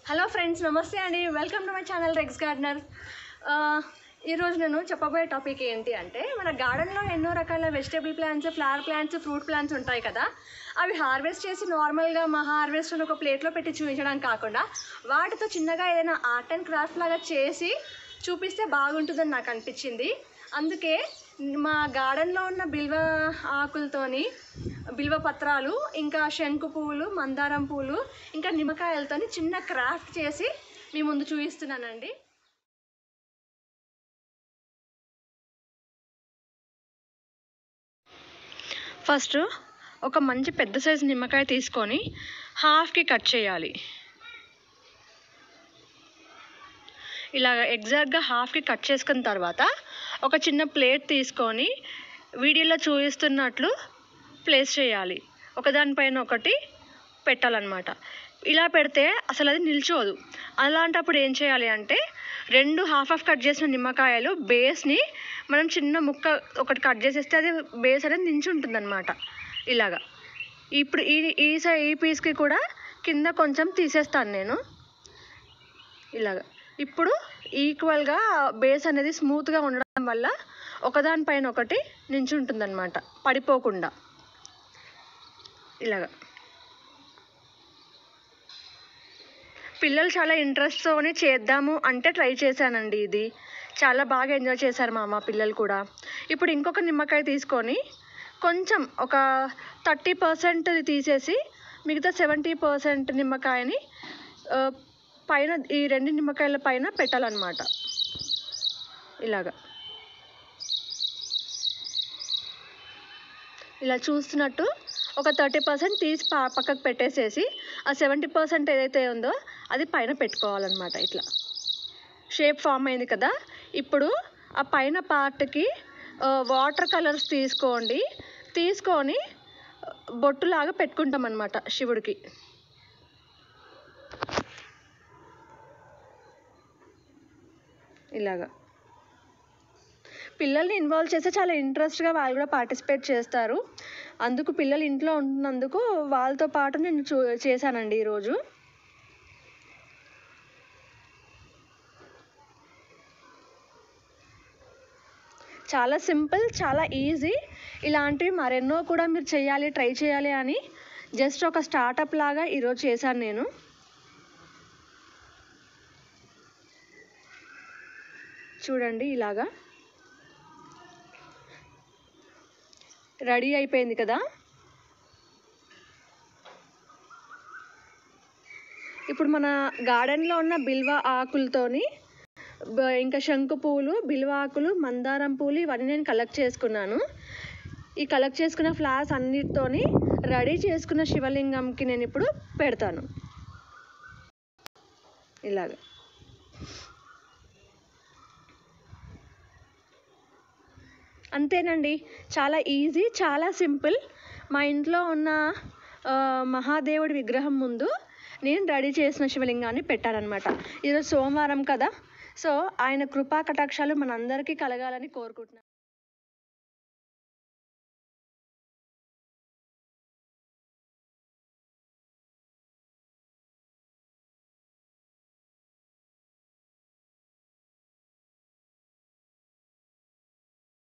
hello friends నమస్తే అండి welcome to my channel Rex gardener ఈరోజు నేను చెప్పబోయే టాపిక్ ఏంటి అంటే మన గార్డెన్లో ఎన్నో రకాల vegetable plants flower plants fruit plants ఉంటాయి కదా అవి హార్వెస్ట్ చేసి నార్మల్గా మా హార్వెస్ట్ ఒక ప్లేట్లో పెట్టి చూపించడం కాకుండా వాటితో చిన్నగా ఏదైనా ఆర్ట్ అండ్ క్రాఫ్ట్ లాగా చేసి చూపిస్తే బాగుంటుందని నాకు అనిపించింది అందుకే మా గార్డెన్లో ఉన్న బిల్వ ఆకులతోని బిల్వ పత్రాలు ఇంకా శంకు పువ్వులు మందారం పువ్వులు ఇంకా నిమ్మకాయలతోని చిన్న క్రాఫ్ట్ చేసి మీ ముందు చూపిస్తున్నానండి ఫస్ట్ ఒక మంచి పెద్ద సైజు నిమ్మకాయ తీసుకొని హాఫ్కి కట్ చేయాలి ఇలాగ ఎగ్జాక్ట్గా హాఫ్కి కట్ చేసుకున్న తర్వాత ఒక చిన్న ప్లేట్ తీసుకొని వీడియోలో చూపిస్తున్నట్లు ప్లేస్ చేయాలి ఒకదానిపైన ఒకటి పెట్టాలన్నమాట ఇలా పెడితే అసలు అది నిల్చోదు అలాంటప్పుడు ఏం చేయాలి అంటే రెండు హాఫ్ హాఫ్ కట్ చేసిన నిమ్మకాయలు బేస్ని మనం చిన్న ముక్క ఒకటి కట్ చేసేస్తే అది బేస్ అనేది నించి ఉంటుందన్నమాట ఇలాగా ఇప్పుడు ఈ ఈ సై ఈ పీస్కి కూడా కింద కొంచెం తీసేస్తాను నేను ఇలాగా ఇప్పుడు ఈక్వల్గా బేస్ అనేది స్మూత్గా ఉండడం వల్ల ఒకదానిపైన ఒకటి నించుంటుందన్నమాట పడిపోకుండా ఇలాగా పిల్లలు చాలా ఇంట్రెస్ట్తోనే చేద్దాము అంటే ట్రై చేశానండి ఇది చాలా బాగా ఎంజాయ్ చేశారు మా అమ్మ పిల్లలు కూడా ఇప్పుడు ఇంకొక నిమ్మకాయ తీసుకొని కొంచెం ఒక థర్టీ పర్సెంట్ తీసేసి మిగతా సెవెంటీ పర్సెంట్ నిమ్మకాయని ఆ, పైన ఈ రెండు నిమ్మకాయల పైన పెట్టాలన్నమాట ఇలాగా ఇలా చూస్తున్నట్టు ఒక థర్టీ పర్సెంట్ తీసి పా పక్కకు పెట్టేసేసి ఆ సెవెంటీ పర్సెంట్ ఏదైతే ఉందో అది పైన పెట్టుకోవాలన్నమాట ఇట్లా షేప్ ఫామ్ అయింది కదా ఇప్పుడు ఆ పైన పార్ట్కి వాటర్ కలర్స్ తీసుకోండి తీసుకొని ఆ, బొట్టులాగా పెట్టుకుంటాం అనమాట శివుడికి ఇలాగా పిల్లల్ని ఇన్వాల్వ్ చేస్తే చాలా ఇంట్రెస్ట్గా వాళ్ళు కూడా పార్టిసిపేట్ చేస్తారు అందుకు పిల్లలు ఇంట్లో ఉంటున్నందుకు వాళ్ళతో పాటు నేను చూ చేశానండి ఈరోజు చాలా సింపుల్ చాలా ఈజీ ఇలాంటివి మరెన్నో కూడా మీరు చేయాలి ట్రై చేయాలి అని జస్ట్ ఒక స్టార్టప్ లాగా ఈరోజు చేశాను నేను చూడండి ఇలాగా రెడీ అయిపోయింది కదా ఇప్పుడు మన గార్డెన్లో ఉన్న బిల్వ ఆకులతోని బ- ఇంకా శంకు పువ్వులు బిల్వ ఆకులు మందారం పూలు ఇవన్నీ నేను కలెక్ట్ చేసుకున్నాను ఈ కలెక్ట్ చేసుకున్న ఫ్లవర్స్ అన్నిటితోని రెడీ చేసుకున్న శివలింగంకి నేను ఇప్పుడు పెడతాను ఇలాగ అంతేనండి చాలా ఈజీ చాలా సింపుల్ మా ఇంట్లో ఉన్న ఆ, మహాదేవుడి విగ్రహం ముందు నేను రెడీ చేసిన శివలింగాన్ని పెట్టానన్నమాట ఈరోజు సోమవారం కదా సో ఆయన కృపా కటాక్షాలు మనందరికీ కలగాలని కోరుకుంటున్నాను